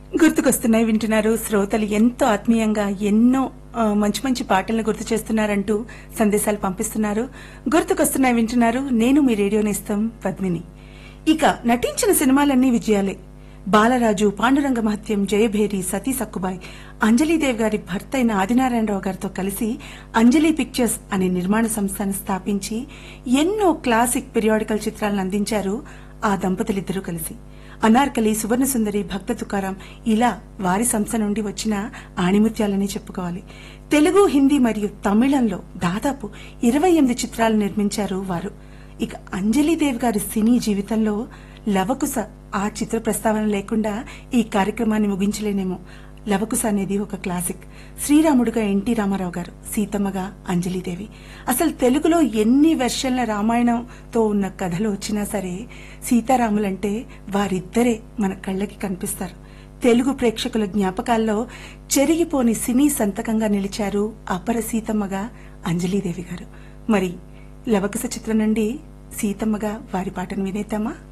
గుర్తుకొస్తున్నాయి వింటున్నారు శ్రోతలు ఎంతో ఆత్మీయంగా ఎన్నో ఆ, మంచి మంచి పాటలను గుర్తు చేస్తున్నారంటూ సందేశాలు పంపిస్తున్నారు గుర్తుకొస్తున్నాయి వింటున్నారు నేను మీ రేడియో నేస్తం పద్మిని ఇక నటించిన సినిమాలన్నీ విజయాలే బాలరాజు పాండురంగ మహత్యం జయభేరి సతీ సక్కుబాయ్ అంజలీదేవ్ గారి భర్త అయిన ఆదినారాయణరావు గారితో కలిసి అంజలి పిక్చర్స్ అనే నిర్మాణ సంస్థను స్థాపించి ఎన్నో క్లాసిక్ పిరియాడికల్ చిత్రాలను అందించారు ఆ దంపతులిద్దరూ కలిసి అనార్కలి సువర్ణ సుందరి భక్త తుకారాం ఇలా వారి సంస్థ నుండి వచ్చిన ఆణిముత్యాలని చెప్పుకోవాలి తెలుగు హిందీ మరియు తమిళంలో దాదాపు ఇరవై ఎనిమిది చిత్రాలు నిర్మించారు వారు ఇక అంజలీదేవ్ గారి సినీ జీవితంలో లవకుశ ఆ చిత్ర ప్రస్తావన లేకుండా ఈ కార్యక్రమాన్ని ముగించలేనేమో లవకుశ అనేది ఒక క్లాసిక్ శ్రీరాముడుగా ఎన్టీ రామారావు గారు సీతమ్మగా అంజలీదేవి అసలు తెలుగులో ఎన్ని వెర్షన్ల రామాయణంతో ఉన్న కథలు వచ్చినా సరే సీతారాములంటే వారిద్దరే మన కళ్ళకి కనిపిస్తారు తెలుగు ప్రేక్షకుల జ్ఞాపకాల్లో చెరిగిపోని సినీ సంతకంగా నిలిచారు అపర సీతమ్మగా అంజలీదేవి గారు మరి లవకుశ చిత్రం నుండి సీతమ్మగా వారి పాటను వినేద్దామా